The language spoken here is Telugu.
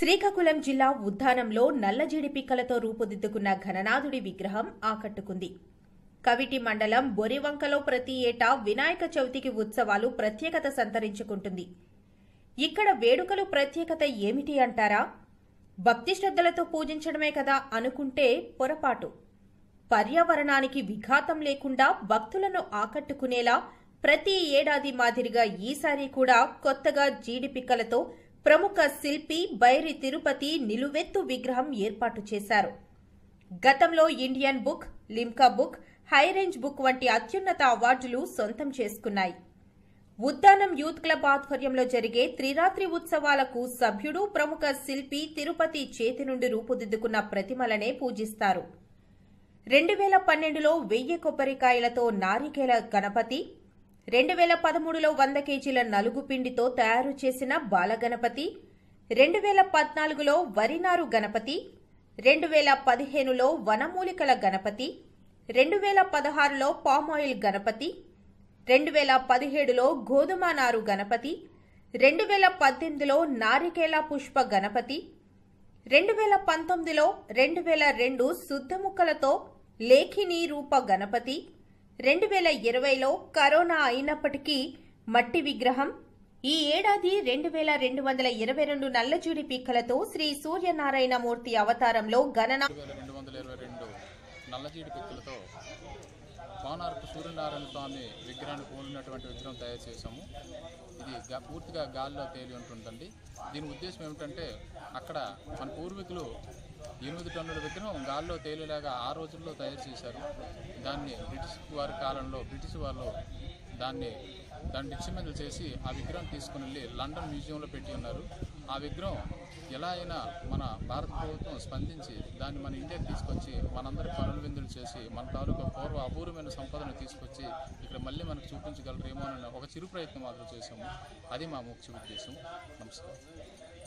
శ్రీకాకుళం జిల్లా ఉద్దానంలో నల్లజీడి పిక్కలతో రూపుదిద్దుకున్న ఘననాథుడి విగ్రహం ఆకట్టుకుంది కవిటి మండలం బొరివంకలో ప్రతి ఏటా వినాయక చవితికి ఉత్సవాలు ప్రత్యేకత సంతరించుకుంటుంది ఇక్కడ వేడుకలు ప్రత్యేకత ఏమిటి అంటారా భక్తి శ్రద్ధలతో పూజించడమే కదా అనుకుంటే పొరపాటు పర్యావరణానికి విఘాతం లేకుండా భక్తులను ఆకట్టుకునేలా ప్రతి ఏడాది మాదిరిగా ఈసారి కూడా కొత్తగా జీడి పిక్కలతో ప్రముఖ శిల్పి బైరి తిరుపతి నిలువెత్తు విగ్రహం ఏర్పాటు చేశారు గతంలో Indian book Limca book high range book వంటి అత్యున్నత అవార్డులు సొంతం చేసుకున్నాయి ఉద్దానం యూత్ క్లబ్ ఆధ్వర్యంలో జరిగే త్రిరాత్రి ఉత్సవాలకు సభ్యుడు ప్రముఖ శిల్పి తిరుపతి చేతి నుండి రూపుదిద్దుకున్న ప్రతిమలనే పూజిస్తారు రెండు వేల పన్నెండులో వెయ్యి కొబ్బరికాయలతో నారికేల గణపతి రెండు వేల పదమూడులో వంద కేజీల నలుగు పిండితో తయారు చేసిన బాలగణపతి రెండు వేల పద్నాలుగులో వరినారు గణపతి రెండు వేల పదిహేనులో వనమూలికల గణపతి రెండు వేల పదహారులో పామాయిల్ గణపతి రెండు వేల పదిహేడులో గోధుమ నారు గణపతి రెండు వేల పద్దెనిమిదిలో నారికేల పుష్ప గణపతి రెండు వేల పంతొమ్మిదిలో రెండు వేల రెండు శుద్ధముక్కలతో లేఖిని రూప గణపతి రెండు వేల ఇరవైలో కరోనా అయినప్పటికీ మట్టి విగ్రహం ఈ ఏడాది రెండు వేల రెండు వందల ఇరవై రెండు నల్లజూడి పీక్కలతో శ్రీ సూర్యనారాయణమూర్తి అవతారంలో గణన వేల రెండు వందల ఇరవై రెండు నల్లజీడి పిక్కులతో కోనార్కు సూర్యనారాయణ స్వామి విగ్రహాన్ని పోలినటువంటి విగ్రహం తయారు చేశాము ఇది గా- పూర్తిగా గాల్లో తేలి ఉంటుందండి దీని ఉద్దేశం ఏమిటంటే అక్కడ మన పూర్వీకులు ఎనిమిది టన్నుల విగ్రహం గాల్లో తేలేలాగా ఆ రోజుల్లో తయారు చేశారు దాన్ని బ్రిటిష్ వారి కాలంలో బ్రిటిష్ వాళ్ళు దాన్ని దాన్ని డిక్షమెంట్లు చేసి ఆ విగ్రహం తీసుకుని వెళ్ళి లండన్ మ్యూజియంలో పెట్టి ఉన్నారు ఆ విగ్రహం ఎలా అయినా మన భారత ప్రభుత్వం స్పందించి దాన్ని మన ఇండియాకి తీసుకొచ్చి మనందరి పనులు విందులు చేసి మన తాలూకా పూర్వ అపూర్వమైన సంపదను తీసుకొచ్చి ఇక్కడ మళ్ళీ మనకు చూపించగలరేమో అని ఒక చిరు ప్రయత్నం మాత్రం చేశాము అది మా ముఖ్య ఉద్దేశం నమస్కారం